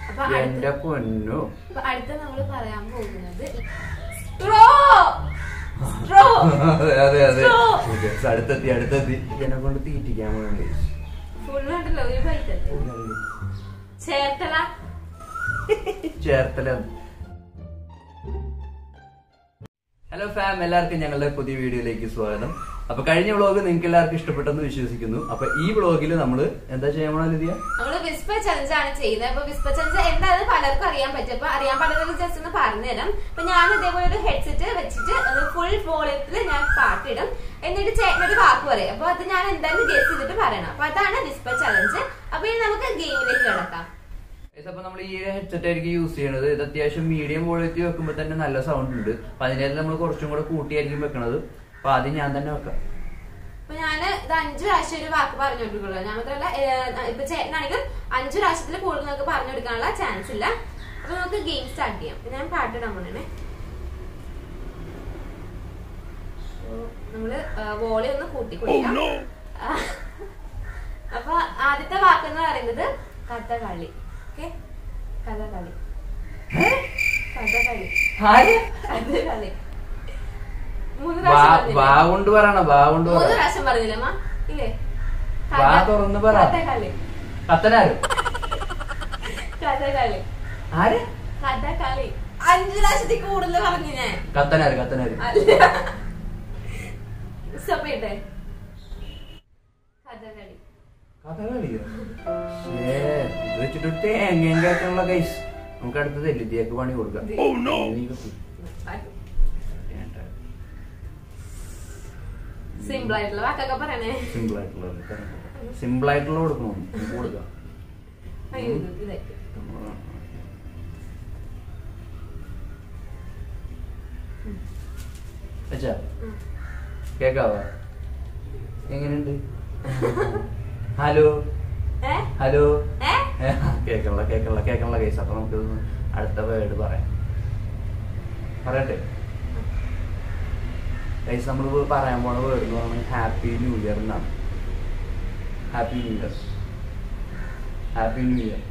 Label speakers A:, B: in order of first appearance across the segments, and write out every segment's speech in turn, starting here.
A: അപ്പൊ അടുത്ത
B: എന്റെ പൊന്നു
A: അപ്പൊ അടുത്ത നമ്മള് പറയാൻ പോകുന്നത് സ്ട്രോ സ്ട്രോ
B: അതെ അതെ അതെ
A: Straw.
B: Okay, അടുത്തെത്തി അടുത്തെത്തി എന്നെ കൊണ്ട് തീറ്റിക്കാൻ പോകണ്ടേ
A: ഫുള്ള് ഉണ്ടല്ലോ ഒരു ബൈറ്റല്ലേ ചേർത്തല
B: ചേർത്തല ഹലോ ഫാം എല്ലാവർക്കും ഞങ്ങളുടെ പുതിയ വീഡിയോയിലേക്ക് സ്വാഗതം അപ്പൊ കഴിഞ്ഞ വ്ളോഗ് നിങ്ങൾക്ക് എല്ലാവർക്കും ഇഷ്ടപ്പെട്ടെന്ന് വിശ്വസിക്കുന്നു അപ്പൊ ഈ വ്ളോഗിൽ നമ്മള് എന്താ ചെയ്യാൻ പോണ ലിതിയ
A: നമ്മള് വിസ്പ ചലഞ്ച് ആണ് ചെയ്യുന്നത് അപ്പൊ വിസ്പ ചലഞ്ച് എന്തായാലും പലർക്കും അറിയാൻ പറ്റും അപ്പൊ അറിയാൻ പറ്റുന്നത് ജസ്റ്റ് ഒന്ന് പറഞ്ഞുതരാം അപ്പൊ ഞാൻ ഇതേപോലെ ഒരു ഹെഡ്സെറ്റ് വെച്ചിട്ട് അത് ഫുൾ വോളിയത്തിൽ ഞാൻ പാട്ടിടും എന്നിട്ട് ചേട്ടനൊരു വാക്ക് പറയും അപ്പൊ അത് ഞാൻ എന്തായാലും ഗസ് ചെയ്തിട്ട് പറയണം അപ്പൊ അതാണ് വിസ്പ ചലഞ്ച് അപ്പൊ ഇനി നമുക്ക് ഗെയിമിലേക്ക് കിടക്കാം
B: Guys, അപ്പൊ നമ്മൾ ഈ ഹെഡ്സെറ്റ് ആയിരിക്കും യൂസ് ചെയ്യണത് ഇത് അത്യാവശ്യം മീഡിയം വോളിയത്തിൽ വെക്കുമ്പോൾ തന്നെ നല്ല സൗണ്ട് ഉണ്ട് അപ്പൊ അതിനകത്ത് നമ്മൾ കുറച്ചും കൂടെ കൂട്ടിയായിരിക്കും വെക്കണത് അപ്പൊ ആദ്യം ഞാൻ തന്നെ വെക്കാം
A: അപ്പൊ ഞാൻ ഇത് അഞ്ചു പ്രാവശ്യം ഒരു വാക്ക് പറഞ്ഞു കൊടുക്കുള്ളൂ ഞാൻ മാത്രമല്ല ഏഹ്, ഇപ്പൊ ചേട്ടനാണെങ്കിൽ അഞ്ചു പ്രാവശ്യത്തിൽ കൂടുതൽ നമുക്ക് പറഞ്ഞു കൊടുക്കാനുള്ള ചാൻസ് ഇല്ല അപ്പൊ നമുക്ക് ഗെയിം സ്റ്റാർട്ട് ചെയ്യാം അപ്പൊ ഞാൻ പാട്ടിടാൻ പോണേ നമ്മള് വോളി ഒന്ന് കൂട്ടി കൊടുക്കാം ആ, അപ്പൊ ആദ്യത്തെ വാക്കെന്ന് പറയുന്നത് കഥകളി ഓക്കെ കഥകളി കഥകളി കഥകളി മൂന്ന്
B: വാ
A: പ്രാവശ്യം
B: വാ
A: പറഞ്ഞില്ലേ?
B: കൊണ്ട് പറയണ വാ കൊണ്ട്
A: മൂന്ന്
B: പറ
A: പ്രാവശ്യം പറഞ്ഞില്ലേ അമ്മ ഇല്ലേ
B: വാ തുറന്ന് പറ.
A: കഥകളി
B: കത്തനാര്
A: കഥകളി
B: ആര്
A: കഥകളി അഞ്ചു പ്രാവശ്യത്തിൽ കൂടുതൽ പറഞ്ഞു ഞാൻ
B: കത്തനാര് കത്തനാര്
A: അല്ല സഭയുടെ കഥകളി
B: കഥകളിയോ ശ്ശേ, ഇത് വെച്ചിട്ട് തേങ്ങയും കേട്ടുള്ള കൈസ് നമുക്ക് അടുത്തത് ലിതിയൊക്കെ പണി കൊടുക്കാം നീ കുത്തി. വേണ്ട.
A: സിമ്പിൾ ആയിട്ടുള്ള വാക്കൊക്കെ പറയണേ
B: സിമ്പിൾ ആയിട്ടുള്ളത് സിമ്പിൾ ആയിട്ടുള്ള കൊടുക്കണം നമുക്ക് കൊടുക്കാം
A: അയ്യോ ഇത് ഇതായിട്ട്
B: അച്ഛാ
A: ഉം.
B: കേക്കാവോ എങ്ങനെയുണ്ട് ഹലോ
A: ഏ
B: ഹലോ
A: ഏ
B: കേക്കള്ള കേക്കള്ള കേക്കള്ള കേസ് അപ്പൊ നമുക്ക് അടുത്ത വേർഡ് പറയാം പറയട്ടെ കേസ് നമ്മൾ പറയാൻ പോണ വേർഡ് എന്ന് പറഞ്ഞാൽ ഹാപ്പി ന്യൂ ഇയർ എന്നാണ് happy new year happy new year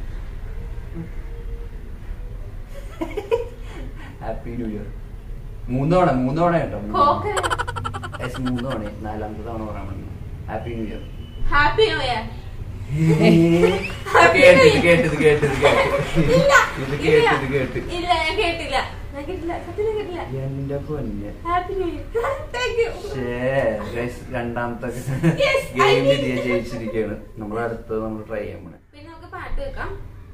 B: happy new year മൂന്ന് തവണ മൂന്ന് തവണ കേട്ടോ
A: കോക്ക്
B: Guys, മൂന്ന് തവണ നാലാമത്തെ തവണ പറയാൻ വേണ്ടി happy new year
A: happy new year
B: കേട്ടത് കേട്ടത് കേട്ടത് കേട്ടത്
A: ഇല്ല
B: ഇത്
A: ഇല്ല.
B: കേട്ടത് കേട്ട്
A: ഇല്ല ഞാൻ കേട്ടില്ല ഞാൻ കേട്ടില്ല സത്യം കേട്ടില്ല
B: എന്റെ പൊന്നെ
A: happy new year thank you
B: ഷേ ഗൈസ് രണ്ടാമത്തെ
A: Yes, I
B: ഗെയിം
A: did.
B: വിധിയെ ജയിച്ചിരിക്കുകയാണ് നമ്മൾ അടുത്തത് നമ്മൾ ട്രൈ ചെയ്യാൻ പോണേ
A: പിന്നെ നമുക്ക് പാട്ട് വെക്കാം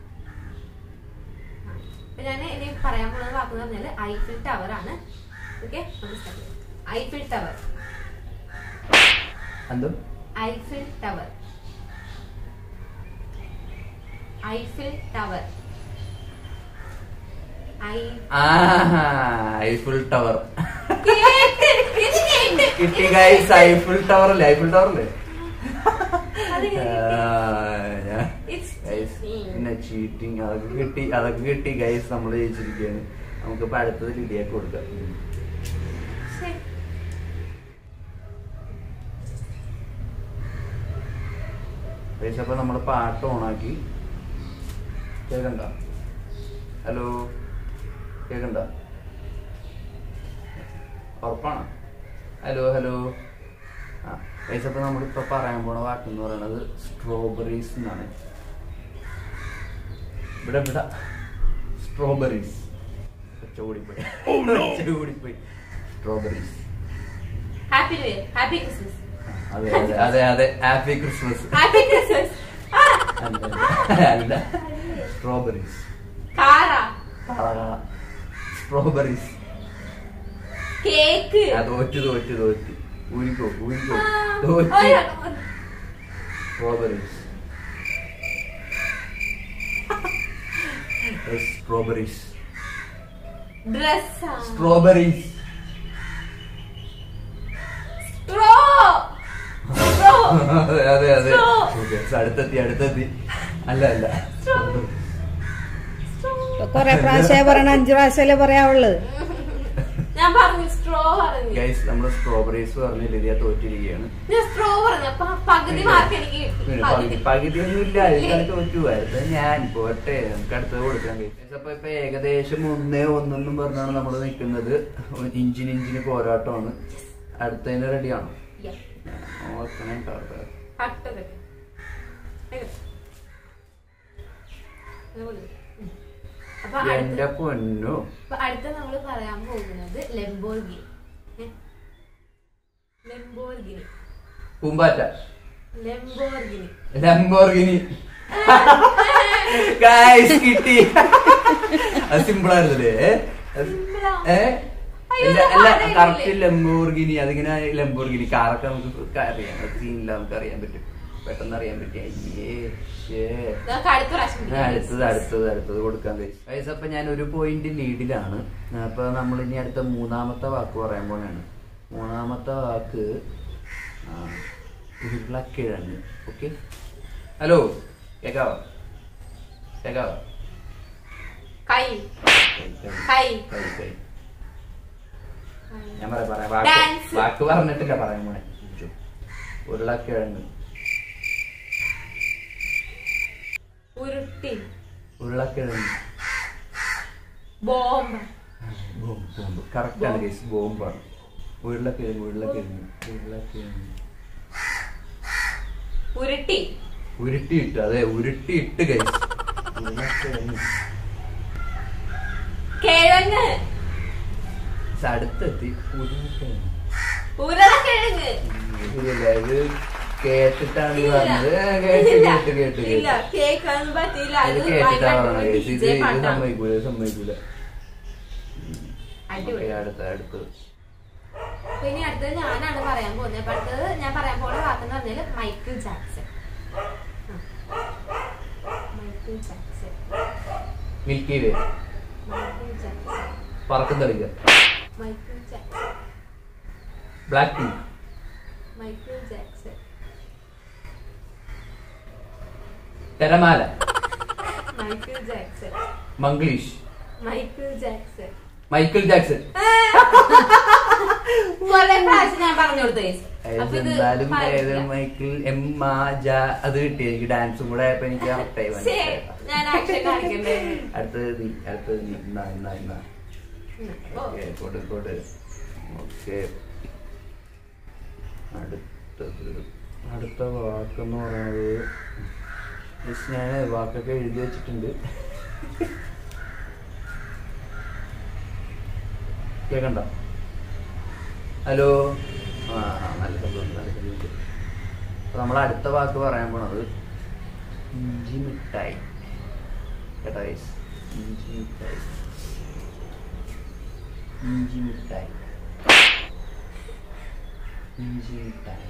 A: അപ്പൊ ഞാൻ ഇനി പറയാൻ പോകുന്ന വാക്കെന്ന് പറഞ്ഞാല് ഐഫിൽ ടവർ ആണ് ഓക്കെ ഐഫിൽ ടവർ
B: എന്തോ
A: ഐഫിൽ ടവർ ഐഫിൽ ടവർ ഐ
B: ഐഫിൾ ടവർ
A: കേട്ട്, ഇത് കേട്ട്.
B: കിട്ടി ഗൈസ് ഐഫിൾ ടവർ അല്ലേ ഐഫിൾ ടവർ അല്ലേ
A: അത് കേട്ട്. It's
B: guys
A: cheating.
B: പിന്നെ ചീറ്റിങ് അതൊക്കെ കിട്ടി അതൊക്കെ കിട്ടി ഗൈസ് നമ്മൾ ജയിച്ചിരിക്കുകയാണ് നമുക്കിപ്പോ അടുത്തത് ലിഡിയൊക്കെ കൊടുക്കാം
A: ശ്ശെ.
B: ഗൈസ് അപ്പൊ നമ്മള് പാട്ട് ഓണാക്കി കേക്കണ്ട ഹലോ കേക്കണ്ട ഉറപ്പാണ് ഹലോ ഹലോ ആ ഗൈസ് അപ്പൊ നമ്മളിപ്പോ പറയാൻ പോണ വാക്കെന്ന് പറയുന്നത് സ്ട്രോബെറീസ് എന്നാണ് ഇവിടെ ഇവിടെ സ്ട്രോബെറീസ് ഒച്ച ഓടിപ്പോയി ഒച്ച ഓടിപ്പോയി strawberries
A: happy new year happy Christmas
B: അതെ അതെ അതെ അതെ ഹാപ്പി ക്രിസ്മസ്
A: ഹാപ്പി ക്രിസ്മസ്
B: അല്ല അല്ല സ്ട്രോബെറീസ്
A: കാറ
B: സ്ട്രോബെറീസ്
A: കേക്ക്
B: ആ തോറ്റ് തോറ്റ് തോറ്റ് ഊരിക്കോ ഊരിക്കോ
A: ആ,
B: തോറ്റ്
A: ഒരാ-
B: സ്ട്രോബെറീസ് സ്ട്രോബെറീസ്
A: ഡ്രസ്സാ
B: സ്ട്രോബെറീസ്
A: സ്ട്രോ സ്ട്രോ
B: അതെ അതെ അതെ
A: Straw.
B: Okay, അടുത്തെത്തി അടുത്തെത്തി അല്ല അല്ല
A: സ്ട്രോ
C: കൊറേ പ്രാവശ്യം പറയണ അഞ്ചു പ്രാവശ്യമല്ലേ പറയാവുള്ളത്
A: ഞാൻ ഞാൻ പറഞ്ഞു സ്ട്രോ പറഞ്ഞു
B: ഗൈസ് നമ്മള് സ്ട്രോബറീസ് പറഞ്ഞ ലിതിയ തോറ്റിരിക്കുകയാണ്
A: ഞാൻ സ്ട്രോ പറഞ്ഞു അപ്പൊ പകുതി മാർക്ക് എനിക്ക് കിട്ടി.
B: പിന്നെ
A: പകുതി
B: പകുതി പകുതിയൊന്നും ഇല്ല ഇതിൽ തോറ്റുമായിരുന്നു ഞാൻ പോട്ടെ നമുക്ക് അടുത്തത് കൊടുക്കാൻ കഴിയും അപ്പൊ ഇപ്പൊ ഏകദേശം ഒന്നേ ഒന്നെന്നും പറഞ്ഞാണ് നമ്മൾ നിൽക്കുന്നത് ഇഞ്ചിന് ഇഞ്ചിന് പോരാട്ടമാണ് അടുത്തതിന് റെഡിയാണോ
A: Yeah.
B: ഓർക്കണേ കേട്ടോ.
A: അടുത്തതൊക്കെ അയ്യോ. അതുപോലെ. ഉം. അപ്പൊ
B: എന്റെ
A: അടുത്ത
B: പൊന്നു
A: അപ്പൊ അടുത്ത നമ്മള് പറയാൻ പോകുന്നത് ലെംബോർഗിനി ഏ? ലെംബോർഗിനി
B: പൂമ്പാറ്റ
A: ലെംബോർഗിനി
B: ലംബോർഗിനി ഗായ്സ് കിട്ടി അത് സിമ്പിൾ ആയിരുന്നല്ലേ അത്
A: Simple ആ?
B: ഏ
A: അയ്യോ,
B: അല്ല
A: ഇത്
B: അല്ല
A: hard ആയില്ലേ?
B: കറക്റ്റ് ലംബോർഗിനി അതിങ്ങനെ ലംബോർഗിനി കാറൊക്കെ നമുക്ക് അറിയാം സീനില്ല നമുക്ക് അറിയാൻ പറ്റും പെട്ടെന്ന് അറിയാൻ പറ്റും അയ്യേ ശ്ശേ.
A: നമുക്ക് അടുത്ത പ്രാവശ്യം
B: ആ, അടുത്തത് അടുത്തത് അടുത്തത് കൊടുക്കാൻ കഴിയും ഗൈസ് അപ്പൊ ഞാൻ ഒരു പോയിന്റ് ലീഡിലാണ് അപ്പൊ നമ്മൾ ഇനി അടുത്ത മൂന്നാമത്തെ വാക്ക് പറയാൻ പോണാണ് മൂന്നാമത്തെ വാക്ക് ആ, ഉരുളക്കിഴങ്ങ് ഓക്കെ ഹലോ കേക്കാവോ കേക്കാവോ
A: കൈ
B: കൈ, കൈ.
A: കൈ
B: കൈ, കൈ. ഞാൻ പറയാം പറയാം വാക്ക്
A: Dance.
B: വാക്ക് പറഞ്ഞിട്ടില്ല പറയാൻ പോണേ ചു. ഉരുളക്കിഴങ്ങ്
A: ഉരുട്ടി
B: ഉരുളക്കിഴങ്ങ്
A: ബോംബ്
B: ബോംബ് ബോംബ് കറക്റ്റാണ് കേസ് ബോംബാണ് ഉരുളക്കിഴങ്ങ് ഉരുളക്കിഴങ്ങ് ഉരുളക്കിഴങ്ങ്
A: ഉരുട്ടി
B: ഉരുട്ടിയിട്ട് അതെ ഉരുട്ടിയിട്ട് കേസ് ഉരുളക്കിഴങ്ങ്
A: കിഴങ്ങ്
B: പക്ഷെ അടുത്തെത്തി ഉരുളക്കിഴങ്ങ്
A: ഉരുളക്കിഴങ്ങ്
B: ഇല്ല ഇത് കേട്ടിട്ടാണ് ഈ
A: ഇല്ല.
B: പറഞ്ഞത് ഏ, കേട്ട്
A: ഇല്ല.
B: കേട്ട് കേട്ട്
A: ഇല്ല
B: കേട്ട്
A: കേൾക്കാനൊന്നും പറ്റിയില്ല
B: ഇത്
A: അത്
B: കേട്ടിട്ടാ
A: ഭയങ്കര
B: പറഞ്ഞത് കേസ് ഇത്
A: DJ
B: ഇത്
A: പാട്ടാണ്.
B: സമ്മതിക്കൂല ഇത് സമ്മതിക്കൂല
A: അടിപൊളി
B: ഓക്കേ, അടുത്ത അടുത്തത്
A: അപ്പൊ ഇനി അടുത്തത് ഞാനാണ് പറയാൻ പോകുന്നത് അപ്പൊ അടുത്തത് ഞാൻ പറയാൻ പോകുന്ന വാക്കെന്ന് പറഞ്ഞാല് മൈക്കിൾ ജാക്സൺ ആ. Michael Jackson
B: Milky Way
A: Michael Jackson
B: പറക്കം തെളിക്കുക
A: Michael Jackson
B: black pink
A: Michael Jackson
B: തെരമാല
A: Michael Jackson
B: Manglish
A: Michael Jackson
B: Michael Jackson
A: കൊറേ പ്രാവശ്യം ഞാൻ പറഞ്ഞു കൊടുത്തു guys. അപ്പൊ ഇത്
B: എന്തായാലും
A: പറയില്ല.
B: ഏത് മൈക്കിൾ എം ആ ജ അത് കിട്ടി എനിക്ക് ഡാൻസും കൂടെ ആയപ്പോ എനിക്ക് കറക്റ്റായി
A: ശ്ശേ, ഞാൻ ആക്ഷൻ കാണിക്കണ്ടേ
B: അടുത്തത് നീ അടുത്തത് നീ ഇന്നാ ഇന്നാ ഇന്നാ
A: ഉം. ഓ.
B: ഓക്കെ കൊടു കൊടു ഓക്കെ അടുത്തത് അടുത്ത വാക്കെന്ന് പറയുന്നത് ജസ്റ്റ് ഞാൻ വാക്കൊക്കെ എഴുതി വെച്ചിട്ടുണ്ട് കേക്കണ്ട ഹലോ ആ ആ, നല്ല ശബ്ദമുണ്ട് നല്ല ശബ്ദമുണ്ട് അപ്പൊ നമ്മൾ അടുത്ത വാക്ക് പറയാൻ പോണത് ഇഞ്ചി മിഠായി കേട്ടോ guys? ഇഞ്ചി മിഠായി ഇഞ്ചി മിഠായി ഇഞ്ചി മിഠായി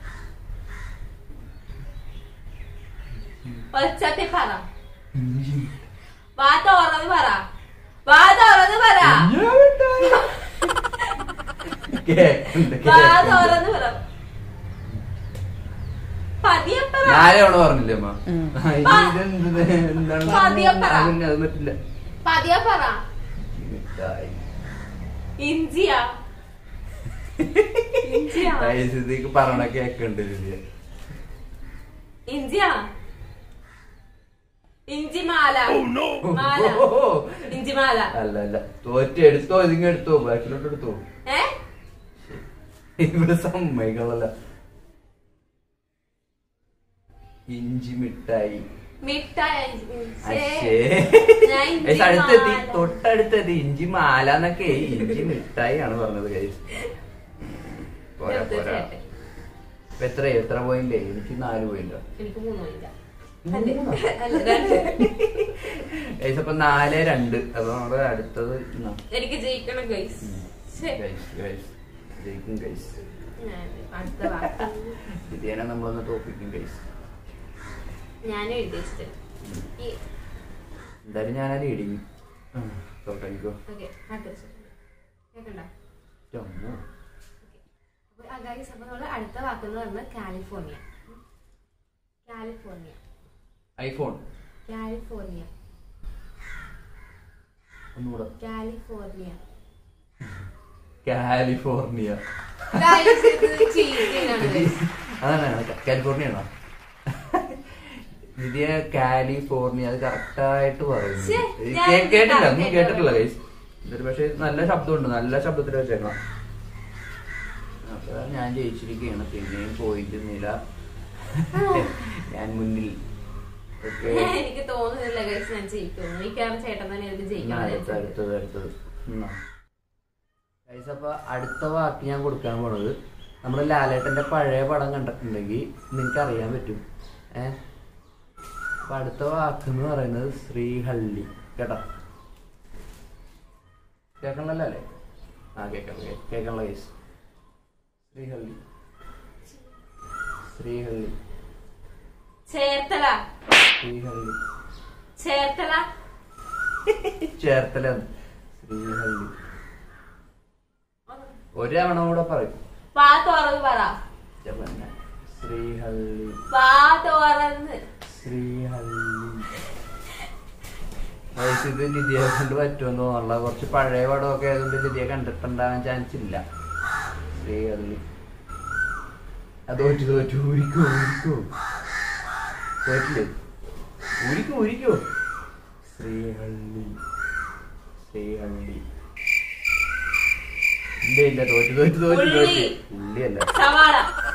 A: ഒച്ചത്തി പറ
B: ഇഞ്ചി
A: വാ തുറന്ന് പറ വാ തുറന്ന് പറ
B: മിഠായി കേക്കണ്ട്,
A: വാ
B: കേക്കണ്ട്.
A: തുറന്ന് പറ പതിയെ പറ
B: ഞാനവണ പറഞ്ഞില്ലേ അമ്മ
C: ഉം.
B: ആ, ഇതെന്ത് എന്താണ്
A: പതിയെ പറ.
B: അതന്നെ, അത് പറ്റില്ല
A: പതിയെ പറ
B: മിഠായി
A: ഇഞ്ചിയാ ഇഞ്ചിയാ
B: ഐസിക്ക് പറഞ്ഞ കേക്കുണ്ട് ലിതിയ
A: ഇഞ്ചിയാ ഇഞ്ചി മാല മാല ഇഞ്ചി മാല
B: അല്ല അല്ല തോറ്റ എടുത്തോ ഇതിങ്ങ എടുത്തോ ബാക്കിലോട്ട് എടുത്തോ
A: ഏ
B: ഇവിടെ സമ്മതിക്കണല്ല ഇഞ്ചി മിഠായി
A: മിഠായി
B: അശ്ശേ.
A: ഞാൻ ഇഞ്ചി
B: ഏയ് അടുത്തെത്തി
A: മാല.
B: തൊട്ടടുത്തെത്തി ഇഞ്ചി മാല എന്നൊക്കെ ഇഞ്ചി മിഠായി ആണ് പറഞ്ഞത് കൈസ് പോരാ
A: ചെറുത്
B: പോരാ
A: ചേട്ടൻ.
B: ഇപ്പൊ എത്ര എത്ര പോയില്ലേ എനിക്ക് നാല് പോയില്ലോ
A: എനിക്ക് മൂന്ന് പോയില്ല
B: മൂന്നോ?
A: അല്ല രണ്ട്
B: ഗൈസ് അപ്പൊ നാല് രണ്ട് അപ്പൊ നമ്മുടെ അടുത്തത് ഇന്നാ.
A: എനിക്ക് ജയിക്കണം ഗൈസ്
B: ഉം.
A: ശ്ശേ.
B: ഗൈസ് ഗൈസ് ജയിക്കും ഗൈസ്
A: ഞാൻ അടുത്ത വാക്ക്
B: ഇതിനെ നമ്മളൊന്ന് തോപ്പിക്കും ഗൈസ്
A: ഞാൻ എഴുതി വെച്ചിട്ട് ഈ
B: എന്തായാലും ഞാനാ ലീഡിങ് തോട്ടിക്കോ
A: ഓക്കെ അടുത്ത വെച്ചിട്ടുണ്ട് കേക്കണ്ട അപ്പൊ ഗൈസ് അപ്പൊ നമ്മള് അടുത്ത വാക്കെന്ന് പറയുന്നത് കാലിഫോർണിയ ഉം. കാലിഫോർണിയ
B: ഐഫോൺ
A: കാലിഫോർണിയ
B: ഒന്നുകൂടെ
A: കാലിഫോർണിയ
B: കാലിഫോർണിയ
A: Guys, ഇത് cheating ആണ് guys.
B: അതാണ് കാലിഫോർണിയ ആണോ വിദ്യ കാലിഫോർണിയ അത് കറക്റ്റായിട്ട് പറയുന്നു
A: ശ്ശേ,
B: ഇത്
A: ഞാൻ
B: കേ- കേട്ടില്ല ഒന്നും
A: കേട്ടില്ല.
B: കേട്ടിട്ടില്ല കൈസ് ഇതൊരു പക്ഷെ നല്ല ശബ്ദമുണ്ട് നല്ല ശബ്ദത്തിൽ വെച്ചേക്കണം അപ്പൊ ഞാൻ ജയിച്ചിരിക്കുകയാണ് പിന്നെയും പോയിന്റ് നില ഞാൻ മുന്നിൽ ഓക്കെ
A: എനിക്ക് തോന്നുന്നില്ല ഗൈസ് ഞാൻ ജയിക്കും മിക്കവാറും ചേട്ടൻ തന്നെ എനിക്ക്
B: എന്നാ അടുത്ത
A: ജയിക്കാൻ
B: അടുത്തത് അടുത്തത് എന്നാ. Guys, അപ്പൊ അടുത്ത വാക്ക് ഞാൻ കൊടുക്കാൻ പോണത് നമ്മുടെ ലാലേട്ടന്റെ പഴയ പടം കണ്ടിട്ടുണ്ടെങ്കിൽ നിനക്ക് അറിയാൻ പറ്റും ഏ അപ്പൊ അടുത്ത വാക്ക് എന്ന് പറയുന്നത് ശ്രീഹള്ളി കേട്ടോ കേൾക്കണല്ലോ അല്ലേ ആ കേൾക്കണം കേൾക്കണല്ലോ ഗൈസ് ശ്രീഹള്ളി ശ്രീഹള്ളി
A: ചേർത്തല
B: ശ്രീഹള്ളി
A: ചേർത്തല
B: ചേർത്തല ശ്രീഹള്ളി ഒരു തവണ കൂടെ പറയും
A: വാ തുറന്ന് പറ
B: പിന്നെ ശ്രീഹള്ളി
A: വാ തുറന്ന്
B: ശ്രീഹള്ളി Guys, ഇത് ലിതിയെ കൊണ്ട് പറ്റുമെന്ന് തോന്നുന്നില്ല കുറച്ച് പഴയ പടമൊക്കെ ആയതുകൊണ്ട് ലിതിയെ കണ്ടിട്ടുണ്ടാകാൻ ചാൻസ് ഇല്ല ശ്രീഹള്ളി അത് തോറ്റു തോറ്റു ഊരിക്കോ ഊരിക്കോ തോറ്റില്ലേ ഊരിക്കോ ഊരിക്കോ ശ്രീഹള്ളി ശ്രീഹള്ളി ഇല്ല ഇല്ല തോറ്റു തോറ്റു തോറ്റു തോറ്റു
A: ഉള്ളി.
B: ഉള്ളിയല്ല
A: സവാള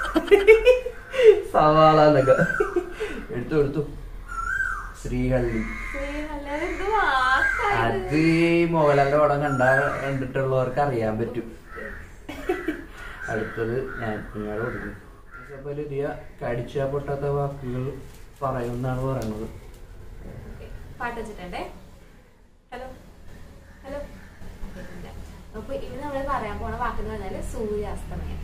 B: സവാള എന്നൊക്കെ എടുത്തു എടുത്തു ശ്രീഹള്ളി
A: ശ്രീഹള്ളി, അതെന്ത് വാക്കാ ഇത്?
B: അത് ഈ മോഹൻലാലിന്റെ പടം കണ്ടാ കണ്ടിട്ടുള്ളവർക്ക് അറിയാൻ പറ്റും അടുത്തത് ഞാൻ നിങ്ങളോട് കൊടുക്കും അപ്പൊ ലിതിയ കടിച്ചാ പൊട്ടാത്ത വാക്കുകൾ പറയുമെന്നാണ് പറയുന്നത്
A: Okay, പാട്ട് വെച്ചിട്ടുണ്ടേ ഹലോ ഹലോ കേട്ടില്ല. അപ്പൊ ഇന്ന് നമ്മൾ പറയാൻ പോണ വാക്കെന്ന് പറഞ്ഞാല് സൂര്യാസ്തമയം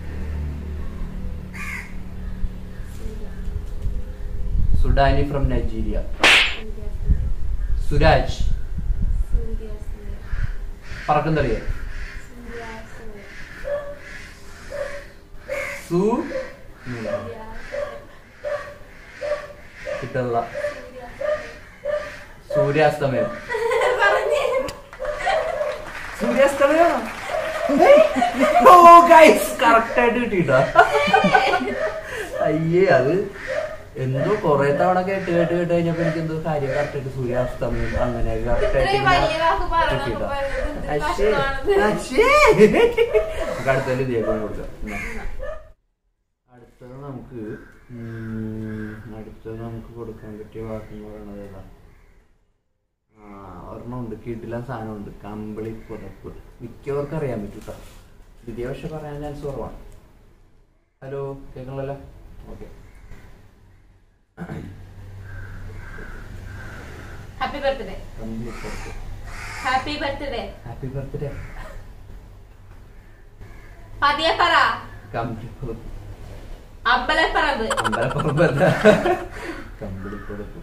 A: സൂര്യ-
B: സുഡാനി ഫ്രം നൈജീരിയ
A: സൂര്യാസ്തമയം.
B: സുരാജ്
A: സൂര്യാസ്തമയം.
B: പറക്കുന്നറിയ
A: സൂര്യാസ്തമയം.
B: സു
A: സൂര്യാസ്തമയം.
B: കിട്ടുള്ള
A: സൂര്യാസ്തമയം.
B: സൂര്യാസ്തമയം
A: പറഞ്ഞേ.
B: സൂര്യാസ്തമയം ഓ ഗൈസ് കറക്റ്റ് ആയിട്ട് കിട്ടിട്ടാ അയ്യേ അത് എന്തോ കൊറേ തവണ കേട്ട് കേട്ട് കേട്ട് കഴിഞ്ഞപ്പോ എനിക്ക് എന്തോ കാര്യം കറക്റ്റ് ആയിട്ട് സൂര്യാസ്തമയം അങ്ങനെ കറക്റ്റ്
A: ഇത്രയും വലിയ വാക്ക് പറയണം
B: കിട്ടിയിട്ടാ.
A: പറയുന്നത് എന്ത്
B: അശ്ശേ,
A: കഷ്ടമാണത്.
B: അശ്ശേ. നമുക്ക് അടുത്തതിൽ ദീപം കൊടുക്കാം എന്നാ. അടുത്തത് നമുക്ക് ഉം, അടുത്തത് നമുക്ക് കൊടുക്കാൻ പറ്റിയ വാക്കെന്ന് പറയുന്നത് ഏതാ ആ ഒരെണ്ണം ഉണ്ട് കിടിലൻ സാധനമുണ്ട് കമ്പിളി പുതപ്പ് മിക്കവർക്കും അറിയാൻ പറ്റും കേട്ടോ വിദ്യ പക്ഷെ പറയാൻ ചാൻസ് കുറവാണ് ഹലോ കേൾക്കണല്ലോ ഓക്കെ
A: ഹാപ്പി ബർത്ത്ഡേ
B: കമ്പിളി പുതപ്പ്
A: ഹാപ്പി ബർത്ത്ഡേ
B: ഹാപ്പി ബർത്ത്ഡേ
A: പതിയെ പറ
B: കമ്പിളി പുതപ്പ്
A: അമ്പലപ്പറമ്പ്
B: അമ്പലപ്പുറത്തല്ല കമ്പിളി പുതപ്പ്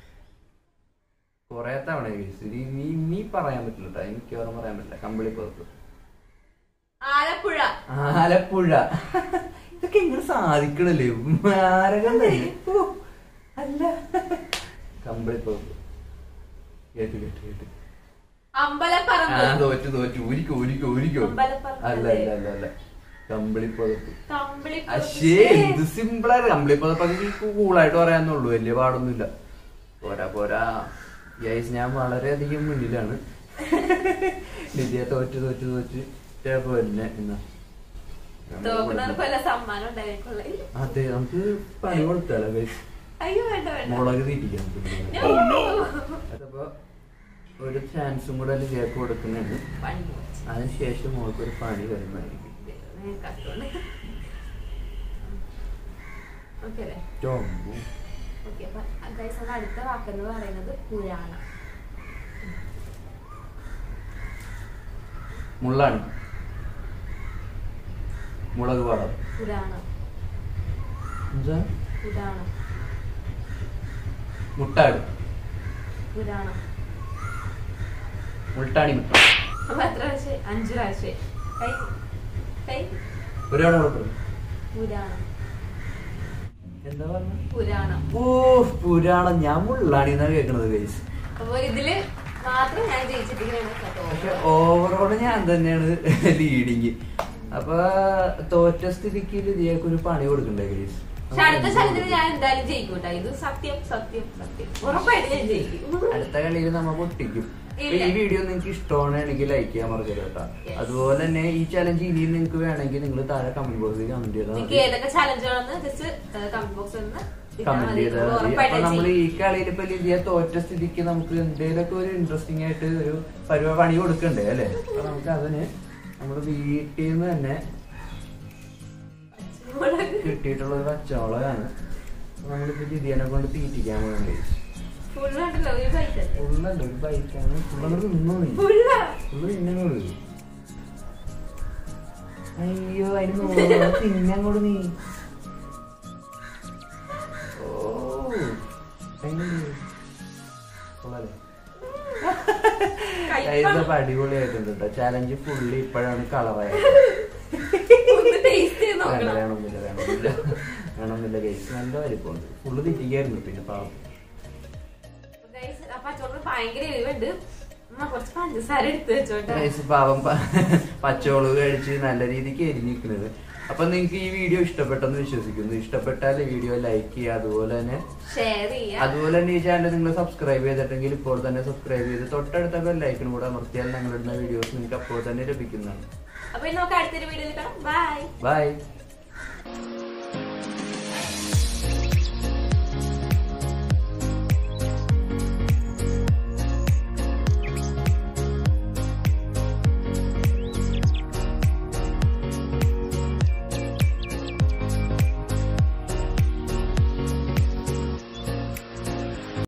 B: കൊറേ തവണ ചോദിച്ചു നീ നീ നീ പറയാൻ പറ്റില്ല കേട്ടോ എനിക്ക് ഓർമ്മ പറയാൻ പറ്റില്ല കമ്പിളി പുതപ്പ്
A: ആലപ്പുഴ
B: ആലപ്പുഴ ഇതൊക്കെ എങ്ങനെ സാധിക്കണല്ലേ മാരകം തന്നെ ഓ, അല്ല കമ്പിളി പുതപ്പ് കേട്ടു കേട്ടു കേട്ടു ആ
A: അമ്പലപ്പറമ്പ്
B: തോറ്റു തോറ്റു ഊരിക്കോ ഊരിക്കോ ഊരിക്കോ
A: അമ്പലപ്പുറത്ത്
B: അല്ല അല്ല അല്ല അല്ല കമ്പിളി പുതപ്പ്
A: കമ്പിളിപ്പുറത്ത്.
B: അശ്ശേ എന്ത് സിമ്പിളാണ് കമ്പിളി പുതപ്പൊക്കെ കൂളായിട്ട് പറയാന്നുള്ളൂ വലിയ പാടൊന്നുമില്ല പോരാ പോരാ യൈസ് ഞാൻ വളരെയധികം മുന്നിലാണ് നിധിയെ തോറ്റ് തോറ്റ് തോറ്റ് ചിലപ്പോ തന്നെ എന്നാ
A: തോക്കുന്നവർക്ക് വല്ല സമ്മാനം ഉണ്ടായിരിക്കുള്ളേ
B: അതെ നമുക്ക് പണി കൊടുത്താലോ ഗൈസ്
A: അയ്യോ വേണ്ട വേണ്ട
B: മുളക് തീറ്റിക്കാം നമുക്ക്.
A: No.
B: അതപ്പോ ഒരു ചാൻസും കൂടെ ലിജയ്ക്ക് കൊടുക്കുന്നുണ്ട്
A: പണി കുറച്ച്.
B: അതിനുശേഷം മോൾക്ക് ഒരു പണി വരുന്നതായിരിക്കും
A: ദൈവമേ, കഷ്ടമുണ്ട്. Okay അല്ലേ?
B: ടോംബു.
A: Okay, അപ്പൊ guys, നമ്മുടെ അടുത്ത വാക്കെന്ന് പറയുന്നത് പുരാണം
B: മുള്ളാണി മുളക് പാടം
A: പുരാണം
B: എന്താ
A: പുരാണം
B: മുട്ടാട്
A: പുരാണം
B: മുൾട്ടാണി മുട്ട
A: അപ്പൊ എത്ര പ്രാവശ്യം അഞ്ചു പ്രാവശ്യം കൈ കൈ
B: ഒരാളെ കുഴപ്പമില്ല
A: പുരാണം
B: എന്താ പറഞ്ഞ
A: പുരാണം
B: ഓ പുരാണം ഞാൻ മുള്ളാണി എന്നാണ് കേൾക്കണത് ഗൈസ്
A: അപ്പൊ ഇതില് മാത്രം ഞാൻ ജയിച്ചിട്ടിരിക്കുകയാണ് കേട്ടോ
B: പക്ഷെ ഓവറോൾ ഞാൻ തന്നെയാണ് ലീഡിങ് അപ്പൊ തോറ്റ സ്ഥിതിക്ക് ഇതിയൊക്കെ ഒരു പണി കൊടുക്കണ്ടേ ഗൈസ്
A: പക്ഷെ അടുത്ത ചലഞ്ചിന് ഞാൻ എന്തായാലും ജയിക്കും കേട്ടോ ഇത് സത്യം സത്യം സത്യം ഉറപ്പായിട്ട് ഞാൻ ജയിക്കും
B: അടുത്ത കളിയിൽ നമ്മ പൊട്ടിക്കും അപ്പൊ
A: ഇല്ല.
B: ഈ വീഡിയോ നിങ്ങൾക്ക് ഇഷ്ടമാണെങ്കിൽ ലൈക്ക് ചെയ്യാൻ മറക്കരുത് കേട്ടോ
A: Yes.
B: അതുപോലെ തന്നെ ഈ ചലഞ്ച് ഇനിയും നിങ്ങൾക്ക് വേണമെങ്കിൽ നിങ്ങൾ താഴെ കമന്റ് ബോക്സിൽ കമന്റ് ചെയ്താൽ
A: നിങ്ങൾക്ക്
B: മതി
A: ഏതൊക്കെ ചലഞ്ചുകളെന്ന് ജസ്റ്റ് കമന്റ് ബോക്സിൽ നിന്ന് ഇട്ടാൽ
B: കമന്റ്
A: മതി.
B: ചെയ്താൽ മതി അപ്പൊ
A: ഉറപ്പായിട്ടും
B: നമ്മൾ
A: ചെയ്യും.
B: ഈ കളിയിൽ ഇപ്പൊ ലിതിയ തോറ്റ സ്ഥിതിക്ക് നമുക്ക് എന്തെങ്കിലുമൊക്കെ ഒരു ഇൻട്രസ്റ്റിംഗ് ആയിട്ട് ഒരു പരിപാടി പണി കൊടുക്കണ്ടേ അല്ലെ അപ്പൊ നമുക്ക് അതിന് നമ്മുടെ വീട്ടിൽ നിന്ന് തന്നെ കിട്ടിയിട്ടുള്ള ഒരു പച്ചമുളകാണ് അപ്പൊ നമ്മളിപ്പോ ലിതിയനെ കൊണ്ട് തീറ്റിക്കാൻ പോകുന്നത്
A: Full ഉണ്ടല്ലോ, ഒരു പൈസ.
B: ഫുള്ളല്ല ഒരു ബൈക്കാണ് ഫുള്ളങ്ങോട്ട് നിന്നോ നീ
A: Full ആ.
B: ഫുള്ള് തിന്നങ്ങോട് അയ്യോ അതിന് തിന്നങ്ങോട് നീ ഓ thank you. കൊള്ളാല്ലേ? Guys,
A: കയ്പ്പാണ്.
B: അപ്പൊ അടിപൊളിയായിട്ടുണ്ട് കേട്ടോ ചാലഞ്ച് ഫുള്ളി ഇപ്പോഴാണ് കളറായത്
A: ഒന്ന് taste ചെയ്ത്
B: വേണ്ട
A: നോക്കണം.
B: വേണമെന്നില്ല വേണമെന്നില്ല വേണമെന്നില്ല ഗൈസ് നല്ല വലിപ്പമുണ്ട് ഫുള്ള് തിരിക്കായിരുന്നു പിന്നെ പാവം
A: Guys, ആ പച്ചവെള്ളം ഭയങ്കര എരിവുണ്ട് ഉമ്മ കുറച്ച് പഞ്ചസാര എടുത്ത് വെച്ചോട്ടെ
B: ഗൈസ് പാവം പ- പച്ചമുളക് കഴിച്ച് നല്ല രീതിക്ക് എരിഞ്ഞിരിക്കുന്നത് അപ്പൊ നിങ്ങൾക്ക് ഈ വീഡിയോ ഇഷ്ടപ്പെട്ടെന്ന് വിശ്വസിക്കുന്നു ഇഷ്ടപ്പെട്ടാൽ വീഡിയോ ലൈക്ക് ചെയ്യുക അതുപോലെ തന്നെ
A: ഷെയർ ചെയ്യാം
B: അതുപോലെ തന്നെ ഈ ചാനൽ നിങ്ങൾ സബ്സ്ക്രൈബ് ചെയ്തിട്ടെങ്കിൽ ഇപ്പോൾ തന്നെ സബ്സ്ക്രൈബ് ചെയ്ത് തൊട്ടടുത്ത ബെല്ലൈക്കനും കൂടെ അമർത്തിയാൽ ഞങ്ങളിടുന്ന വീഡിയോസ് നിങ്ങൾക്ക് അപ്പോൾ തന്നെ ലഭിക്കുന്നതാണ്
A: അപ്പൊ ഇനി നമുക്ക് അടുത്തൊരു വീഡിയോയിൽ കാണാം ബൈ
B: ബൈ